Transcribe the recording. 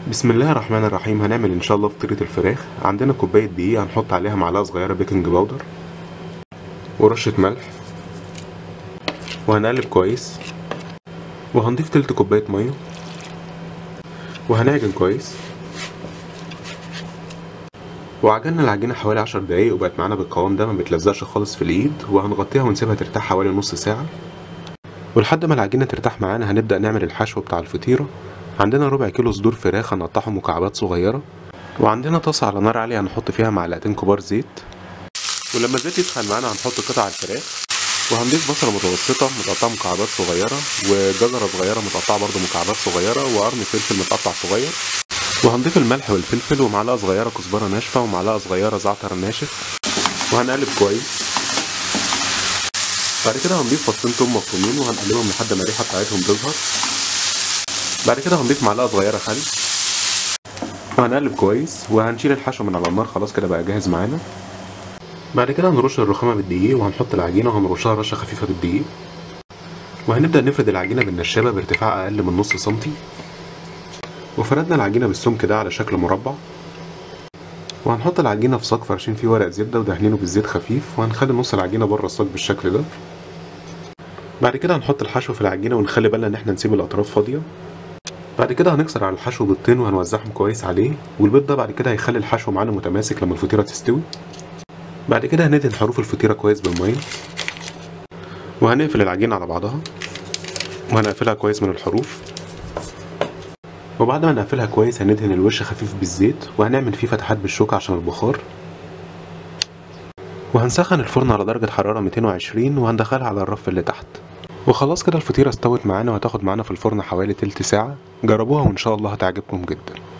بسم الله الرحمن الرحيم هنعمل ان شاء الله فطيرة الفراخ عندنا كوباية دقيق هنحط عليها معلقة صغيرة بيكنج باودر ورشة ملح وهنقلب كويس وهنضيف تلت كوباية مية وهنعجن كويس وعجننا العجينة حوالي عشر دقايق وبقت معانا بالقوام ده ما بتلزقش خالص في الايد وهنغطيها ونسيبها ترتاح حوالي نص ساعة ولحد ما العجينة ترتاح معانا هنبدأ نعمل الحشو بتاع الفطيرة عندنا ربع كيلو صدور فراخ هنقطعهم مكعبات صغيرة وعندنا طاسة على نار عالية هنحط فيها معلقتين كبار زيت ولما الزيت يسخن معانا هنحط قطع الفراخ وهنضيف بصلة متوسطة متقطعة مكعبات صغيرة وجزرة صغيرة متقطعة برضو مكعبات صغيرة وقرن فلفل متقطع صغير وهنضيف الملح والفلفل ومعلقة صغيرة كزبرة ناشفة ومعلقة صغيرة زعتر ناشف وهنقلب كويس بعد كده هنضيف فصين توم مفرومين وهنقلبهم لحد ما الريحة بتاعتهم تظهر بعد كده هنضيف معلقة صغيرة خل وهنقلب كويس وهنشيل الحشو من على النار خلاص كده بقى جاهز معانا بعد كده هنرش الرخامة بالدقيق وهنحط العجينة وهنرشها رشة خفيفة بالدقيق وهنبدأ نفرد العجينة بالنشابة بارتفاع أقل من نص سنتي وفردنا العجينة بالسمك ده على شكل مربع وهنحط العجينة في صاج فرشين فيه ورق زبدة ودهنينه بالزيت خفيف وهنخلي نص العجينة بره الصاج بالشكل ده بعد كده هنحط الحشو في العجينة ونخلي بالنا ان احنا نسيب الاطراف فاضية بعد كده هنكسر على الحشو بيضتين وهنوزعهم كويس عليه والبيض ده بعد كده هيخلي الحشو معانا متماسك لما الفطيرة تستوي بعد كده هندهن حروف الفطيرة كويس بالمية وهنقفل العجينة على بعضها وهنقفلها كويس من الحروف وبعد ما نقفلها كويس هندهن الوش خفيف بالزيت وهنعمل فيه فتحات بالشوكة عشان البخار وهنسخن الفرن على درجة حرارة 220 وهندخلها على الرف اللي تحت وخلاص كده الفطيرة استوت معانا وهتاخد معانا في الفرن حوالي تلت ساعة جربوها وإن شاء الله هتعجبكم جدا